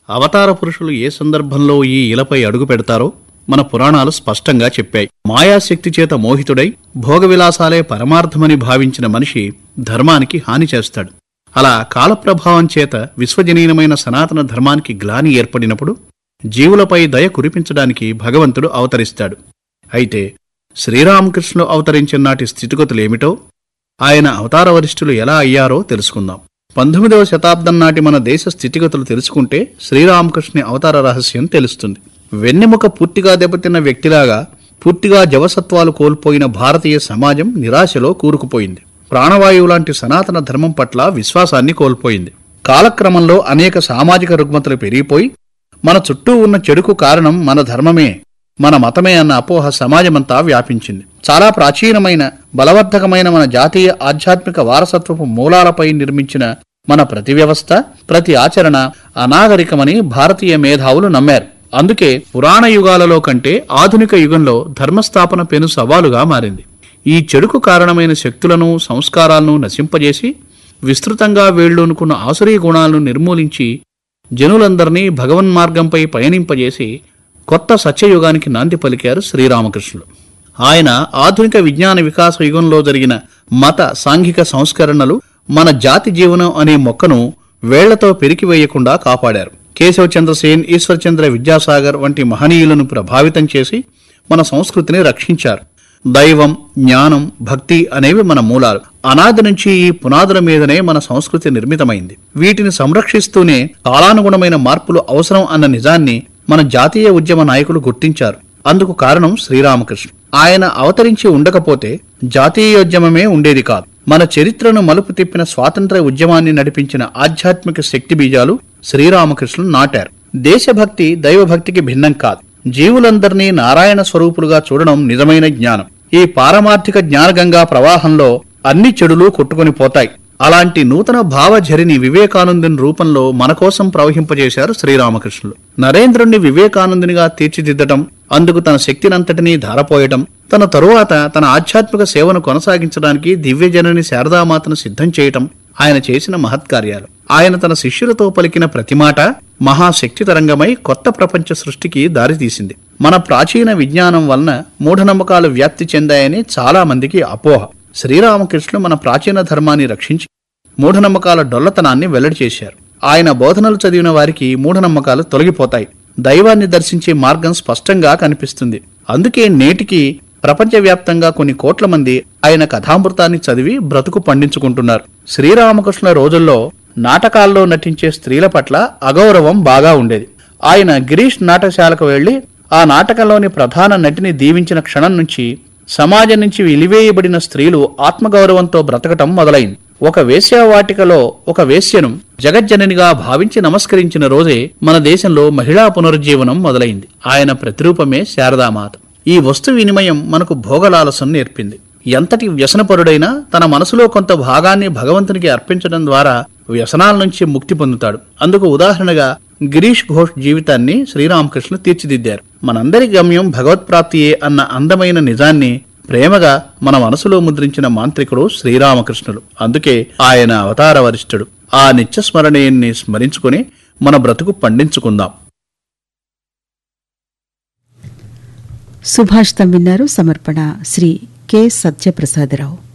అవతార పురుషులు ఏ సందర్భంలో ఈ ఇలపై అడుగు పెడతారో మన పురాణాలు స్పష్టంగా చెప్పాయి మాయాశక్తి చేత మోహితుడై భోగవిలాసాలే పరమార్థమని భావించిన మనిషి ధర్మానికి హాని చేస్తాడు అలా కాలప్రభావం చేత విశ్వజనీనమైన సనాతన ధర్మానికి గ్లాని ఏర్పడినప్పుడు జీవులపై దయ కురిపించడానికి భగవంతుడు అవతరిస్తాడు అయితే శ్రీరామకృష్ణులు అవతరించిన నాటి స్థితిగతులేమిటో ఆయన అవతార వరిష్ఠులు ఎలా అయ్యారో తెలుసుకుందాం పంతొమ్మిదవ శతాబ్దం నాటి మన దేశ స్థితిగతులు తెలుసుకుంటే శ్రీరామకృష్ణ అవతార రహస్యం తెలుస్తుంది వెన్నెముక పూర్తిగా దెబ్బతిన్న వ్యక్తిలాగా పూర్తిగా జవసత్వాలు కోల్పోయిన భారతీయ సమాజం నిరాశలో కూరుకుపోయింది ప్రాణవాయువు లాంటి సనాతన ధర్మం పట్ల విశ్వాసాన్ని కోల్పోయింది కాలక్రమంలో అనేక సామాజిక రుగ్మతలు పెరిగిపోయి మన చుట్టూ ఉన్న చెడుకు కారణం మన ధర్మమే మన మతమే అన్న అపోహ సమాజమంతా వ్యాపించింది చాలా ప్రాచీనమైన బలవర్ధకమైన మన జాతీయ ఆధ్యాత్మిక వారసత్వపు మూలాలపై నిర్మించిన మన ప్రతి వ్యవస్థ ప్రతి ఆచరణ అనాగరికమని భారతీయ మేధావులు నమ్మారు అందుకే పురాణ యుగాలలో కంటే ఆధునిక యుగంలో ధర్మస్థాపన పెను సవాలుగా మారింది ఈ చెడుకు కారణమైన శక్తులను సంస్కారాలను నశింపజేసి విస్తృతంగా వేళ్ళూనుకున్న ఆసురీ గుణాలను నిర్మూలించి జనులందరినీ భగవన్మార్గంపై పయనింపజేసి కొత్త సత్యయుగానికి నాంది పలికారు శ్రీరామకృష్ణులు ఆయన ఆధునిక విజ్ఞాన వికాస యుగంలో జరిగిన మత సాంఘిక సంస్కరణలు మన జాతి జీవనం అనే మొక్కను వేళ్లతో పెరికివేయకుండా కాపాడారు కేశవచంద్ర సేన్ ఈశ్వర్చంద్ర విద్యాసాగర్ వంటి మహనీయులను ప్రభావితం చేసి మన సంస్కృతిని రక్షించారు దైవం జ్ఞానం భక్తి అనేవి మన మూలాలు అనాది నుంచి ఈ పునాదుల మీదనే మన సంస్కృతి నిర్మితమైంది వీటిని సంరక్షిస్తూనే కాలానుగుణమైన మార్పులు అవసరం అన్న నిజాన్ని మన జాతీయ ఉద్యమ నాయకులు గుర్తించారు అందుకు కారణం శ్రీరామకృష్ణ ఆయన అవతరించి ఉండకపోతే జాతీయోద్యమమే ఉండేది కాదు మన చరిత్రను మలుపు తిప్పిన స్వాతంత్ర ఉద్యమాన్ని నడిపించిన ఆధ్యాత్మిక శక్తి బీజాలు శ్రీరామకృష్ణులు నాటారు దేశభక్తి దైవభక్తికి భిన్నం కాదు జీవులందరినీ నారాయణ స్వరూపులుగా చూడడం నిజమైన జ్ఞానం ఈ పారమార్థిక జ్ఞానగంగా ప్రవాహంలో అన్ని చెడులు కొట్టుకొని పోతాయి అలాంటి నూతన భావఝరిని వివేకానందుని రూపంలో మన కోసం ప్రవహింపజేశారు శ్రీరామకృష్ణులు నరేంద్రుణ్ణి వివేకానందునిగా తీర్చిదిద్దటం అందుకు తన శక్తినంతటినీ ధారపోయటం తన తరువాత తన ఆధ్యాత్మిక సేవను కొనసాగించడానికి దివ్యజనని శారదామాతను సిద్ధం చేయటం ఆయన చేసిన మహత్కార్యాలు ఆయన తన శిష్యులతో పలికిన ప్రతి మాట మహాశక్తి తరంగమై కొత్త ప్రపంచ సృష్టికి దారితీసింది మన ప్రాచీన విజ్ఞానం వలన మూఢనమ్మకాలు వ్యాప్తి చెందాయని చాలా మందికి అపోహ శ్రీరామకృష్ణులు మన ప్రాచీన ధర్మాన్ని రక్షించి మూఢనమ్మకాల డొల్లతనాన్ని వెల్లడి చేశారు ఆయన బోధనలు చదివిన వారికి మూఢనమ్మకాలు తొలగిపోతాయి దైవాన్ని దర్శించే మార్గం స్పష్టంగా కనిపిస్తుంది అందుకే నేటికి ప్రపంచవ్యాప్తంగా కొన్ని కోట్ల మంది ఆయన కథామృతాన్ని చదివి బ్రతుకు పండించుకుంటున్నారు శ్రీరామకృష్ణ రోజుల్లో నాటకాల్లో నటించే స్త్రీల పట్ల అగౌరవం బాగా ఉండేది ఆయన గిరీష్ నాటశాలకు వెళ్లి ఆ నాటకంలోని ప్రధాన నటిని దీవించిన క్షణం నుంచి సమాజం నుంచి వెలివేయబడిన స్త్రీలు ఆత్మగౌరవంతో బ్రతకటం మొదలైంది ఒక వేశ్యావాటికలో ఒక వేశ్యను జగజ్జననిగా భావించి నమస్కరించిన రోజే మన దేశంలో మహిళా పునరుజ్జీవనం మొదలైంది ఆయన ప్రతిరూపమే శారదామాత ఈ వస్తు వినిమయం మనకు భోగలాలసం నేర్పింది ఎంతటి వ్యసనపరుడైనా తన మనసులో కొంత భాగాన్ని భగవంతునికి అర్పించడం ద్వారా వ్యసనాల నుంచి ముక్తి పొందుతాడు అందుకు ఉదాహరణగా గిరీష్ ఘోష్ జీవితాన్ని శ్రీరామకృష్ణ తీర్చిదిద్దారు మనందరి గమ్యం భగవత్ప్రాప్తియే అన్న అందమైన నిజాన్ని ప్రేమగా మన మనసులో ముద్రించిన మాంత్రికుడు శ్రీరామకృష్ణుడు అందుకే ఆయన అవతార వరిష్ఠుడు ఆ నిత్యస్మరణీయుణ్ణి స్మరించుకుని మన బ్రతుకు పండించుకుందాం సుభాషితం విన్నారు సమర్పణ శ్రీ కె సత్యప్రసాదరావు